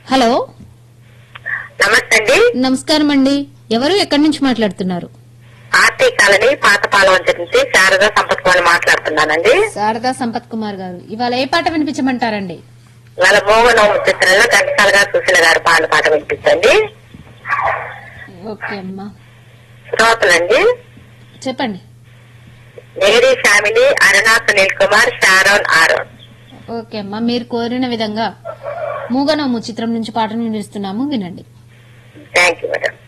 hello నమస్తే అండి నమస్కారం అండి ఎవరు ఎక్కడి నుంచి మాట్లాడుతున్నారు ఆర్టీ కాలనీ పాతపాలెం నుంచి శారదా సంపత్ కుమార్ మాట్లాడుతున్నానండి శారదా సంపత్ కుమార్ గారు ఇవాళ ఏ పాట వినిపించమంటారండి వాళ్ళ మోహనం చిత్రంలో ఘంటసాల గారు సుశీల గారు పాడిన పాట వినిపించండి ఓకే అమ్మా శ్రోతలండి చెప్పండి Mary family Aruna Sunil Kumar Sharon Aaron okay అమ్మా మీరు కోరిన విధంగా మూగనోము చిత్రం నుంచి పాటను వినిపిస్తున్నాము వినండి థ్యాంక్ యూ మేడం